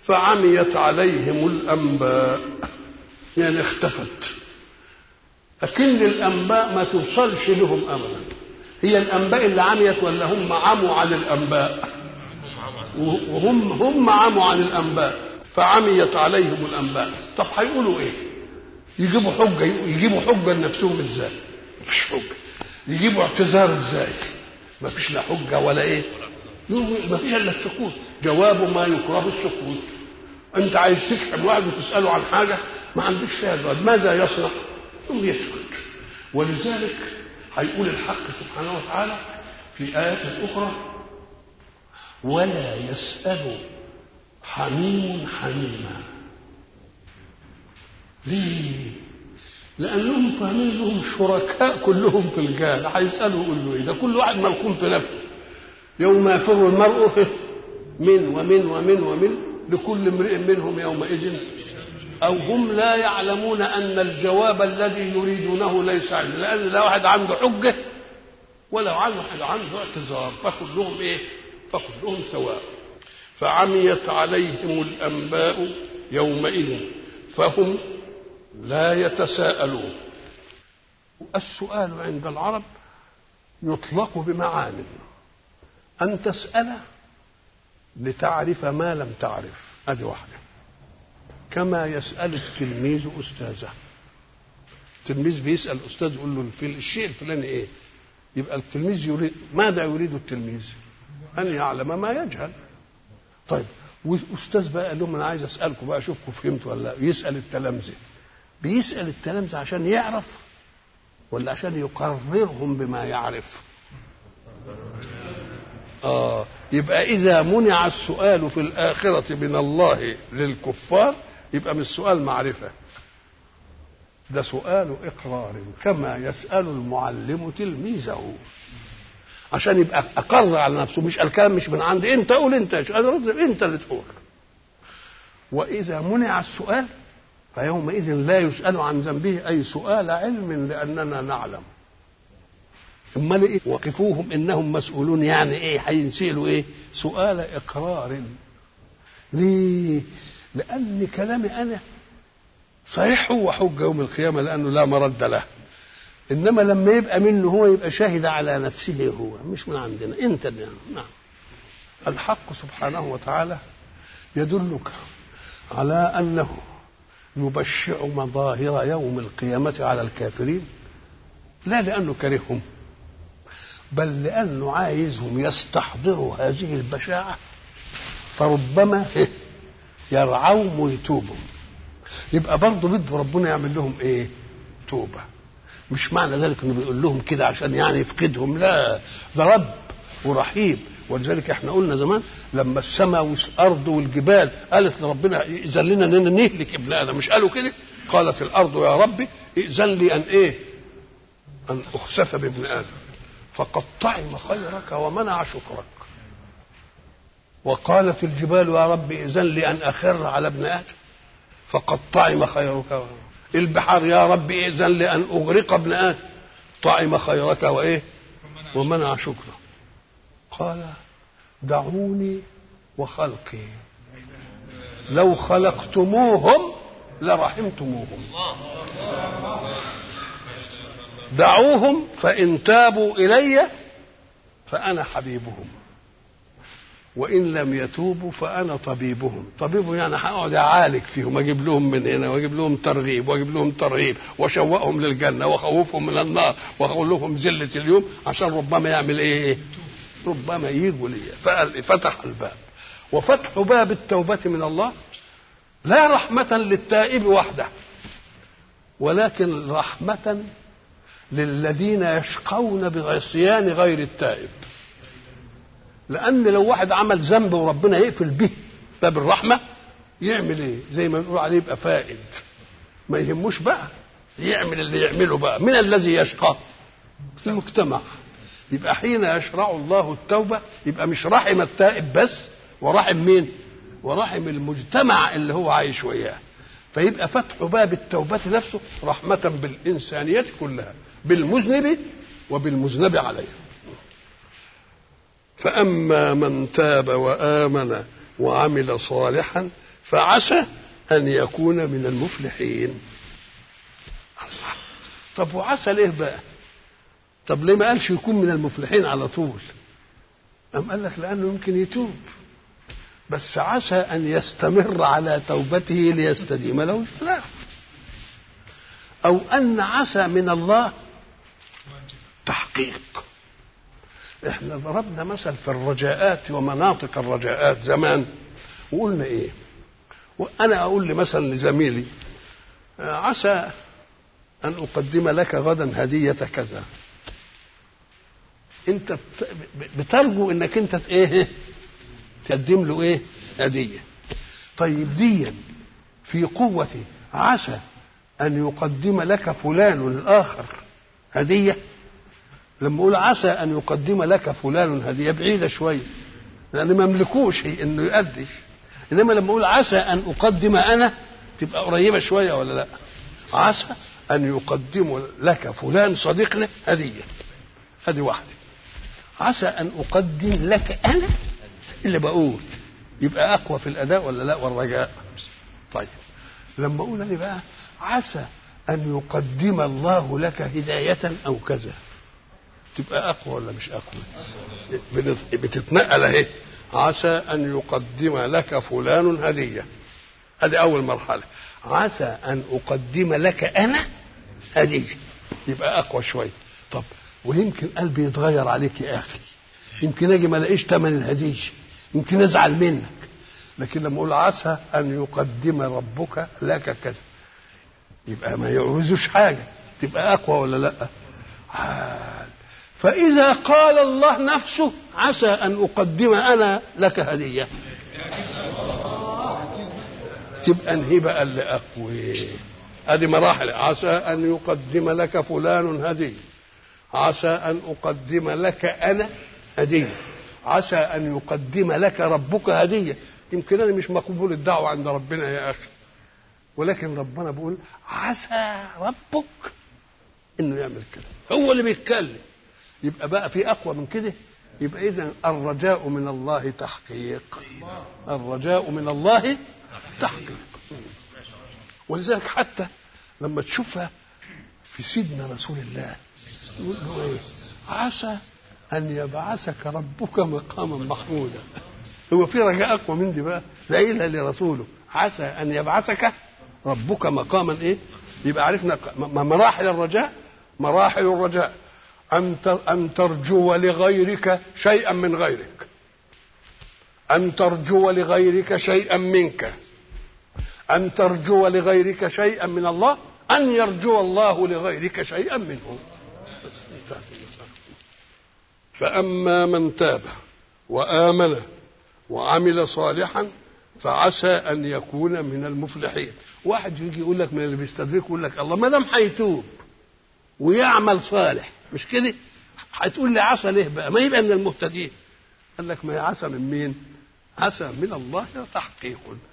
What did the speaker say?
فعميت عليهم الأنباء يعني اختفت أكن الأنباء ما توصلش لهم أبدا هي الأنباء اللي عميت ولا هم عموا عن الأنباء وهم هم عموا عن الأنباء فعميت عليهم الأنباء طب هيقولوا إيه يجيبوا حجة يجيبوا حجة لنفسهم إزاي مفيش حجة يجيبوا اعتذار إزاي مفيش لا حجة ولا إيه مفيش إلا السكوت جواب ما يكره السكوت أنت عايز تفهم واحد وتسأله عن حاجة ما عندوش فيها جواب ماذا يصنع ثم يسكت ولذلك هيقول الحق سبحانه وتعالى في آيات أخرى ولا يسأل حميم حميما ليه؟ لأنهم فاهمين لهم شركاء كلهم في الجهل هيسألوا يقول له إيه ده كل واحد ملخوم في نفسه يوم يفر المرء من ومن ومن ومن لكل امرئ منهم يومئذ أو هم لا يعلمون أن الجواب الذي يريدونه ليس عنده لأن لا واحد عنده حجة ولا واحد عنده اعتذار فكلهم إيه؟ فكلهم سواء فعميت عليهم الأنباء يومئذ فهم لا يتساءلون السؤال عند العرب يطلق بمعان أن تسأل لتعرف ما لم تعرف هذه واحدة كما يسأل التلميذ أستاذه التلميذ بيسأل أستاذ يقول له في الشيء الفلاني إيه يبقى التلميذ يريد ماذا يريد التلميذ أن يعلم ما يجهل طيب واستاذ بقى قال لهم انا عايز اسالكم بقى اشوفكم فهمتوا ولا لا يسال التلامذه بيسال التلامذه عشان يعرف ولا عشان يقررهم بما يعرف اه يبقى اذا منع السؤال في الاخره من الله للكفار يبقى مش سؤال معرفه ده سؤال اقرار كما يسال المعلم تلميذه عشان يبقى اقر على نفسه مش الكلام مش من عندي انت قول انت انت اللي تقول واذا منع السؤال فيومئذ لا يسال عن ذنبه اي سؤال علم لاننا نعلم امال ايه وقفوهم انهم مسؤولون يعني ايه هينسالوا ايه سؤال اقرار ليه لان كلامي انا صحيح هو حجه يوم القيامه لانه لا مرد له انما لما يبقى منه هو يبقى شاهد على نفسه هو مش من عندنا انت اللي نعم الحق سبحانه وتعالى يدلك على انه يبشع مظاهر يوم القيامة على الكافرين لا لأنه كرههم بل لأنه عايزهم يستحضروا هذه البشاعة فربما يرعوهم ويتوبوا يبقى برضه بده ربنا يعمل لهم ايه توبه مش معنى ذلك انه بيقول لهم كده عشان يعني يفقدهم لا ده رب ورحيم ولذلك احنا قلنا زمان لما السماء والارض والجبال قالت لربنا ائذن لنا اننا نهلك ابن ادم مش قالوا كده؟ قالت الارض يا ربي ائذن لي ان ايه؟ ان اخسف بابن ادم فقد طعم خيرك ومنع شكرك وقالت الجبال يا رب ائذن لي ان اخر على ابن ادم فقد طعم خيرك البحار يا رب ائذن لي ان اغرق ابن ادم طعم خيرك وايه ومنع شكرك قال دعوني وخلقي لو خلقتموهم لرحمتموهم دعوهم فإن تابوا إلي فأنا حبيبهم وإن لم يتوبوا فأنا طبيبهم طبيبهم يعني هقعد أعالج فيهم أجيب لهم من هنا وأجيب لهم ترغيب وأجيب لهم ترهيب وأشوقهم للجنة وأخوفهم من النار وأقول لهم زلة اليوم عشان ربما يعمل إيه ربما يجوا لي فتح الباب وفتح باب التوبة من الله لا رحمة للتائب وحده ولكن رحمة للذين يشقون بعصيان غير التائب لأن لو واحد عمل ذنب وربنا يقفل به باب الرحمة يعمل ايه؟ زي ما نقول عليه يبقى فائد ما يهموش بقى يعمل اللي يعمله بقى من الذي يشقى؟ المجتمع يبقى حين يشرع الله التوبة يبقى مش رحم التائب بس ورحم مين ورحم المجتمع اللي هو عايش وياه فيبقى فتح باب التوبة نفسه رحمة بالإنسانية كلها بالمذنب وبالمذنب عليه فأما من تاب وآمن وعمل صالحا فعسى أن يكون من المفلحين الله طب وعسى ليه بقى طب ليه ما قالش يكون من المفلحين على طول أم قال لك لأنه يمكن يتوب بس عسى أن يستمر على توبته ليستديم له الفلاح أو أن عسى من الله تحقيق احنا ضربنا مثل في الرجاءات ومناطق الرجاءات زمان وقلنا ايه وانا اقول لي مثلا لزميلي عسى ان اقدم لك غدا هديه كذا انت بترجو انك انت ايه تقدم له ايه هديه طيب ديا في قوة عسى أن يقدم لك فلان الآخر هدية لما أقول عسى أن يقدم لك فلان هدية بعيدة شوية لأن ما مملكوش إنه يؤدي إنما لما أقول عسى أن أقدم أنا تبقى قريبة شوية ولا لا عسى أن يقدم لك فلان صديقنا هدية هذه واحدة عسى أن أقدم لك أنا اللي بقول يبقى أقوى في الأداء ولا لا والرجاء طيب لما أقول أنا بقى عسى أن يقدم الله لك هداية أو كذا تبقى أقوى ولا مش أقوى بتتنقل أهي عسى أن يقدم لك فلان هدية هذه أول مرحلة عسى أن أقدم لك أنا هدية يبقى أقوى شوية طب ويمكن قلبي يتغير عليك يا أخي يمكن أجي ما ألاقيش ثمن الهدية يمكن أزعل منك لكن لما أقول عسى أن يقدم ربك لك كذا يبقى ما يعوزوش حاجة تبقى أقوى ولا لأ عال. فإذا قال الله نفسه عسى أن أقدم أنا لك هدية تبقى انهي بقى اللي أقوى هذه مراحل عسى أن يقدم لك فلان هدية عسى أن أقدم لك أنا هدية عسى أن يقدم لك ربك هدية يمكن أنا مش مقبول الدعوة عند ربنا يا أخي ولكن ربنا بيقول عسى ربك انه يعمل كده هو اللي بيتكلم يبقى بقى في اقوى من كده يبقى اذا الرجاء من الله تحقيق الرجاء من الله تحقيق ولذلك حتى لما تشوفها في سيدنا رسول الله يقول له ايه عسى ان يبعثك ربك مقاما محمودا هو في رجاء اقوى من دي بقى قايلها لرسوله عسى ان يبعثك ربك مقاما ايه يبقى عرفنا مراحل الرجاء مراحل الرجاء أن أن ترجو لغيرك شيئا من غيرك أن ترجو لغيرك شيئا منك أن ترجو لغيرك شيئا من الله أن يرجو الله لغيرك شيئا منه فأما من تاب وآمن وعمل صالحا فعسى أن يكون من المفلحين واحد يجي يقول لك من اللي بيستدرك يقول لك الله ما دام هيتوب ويعمل صالح مش كده هتقول لي عسى ليه بقى ما يبقى من المهتدين قال لك ما هي عسى من مين عسى من الله تحقيق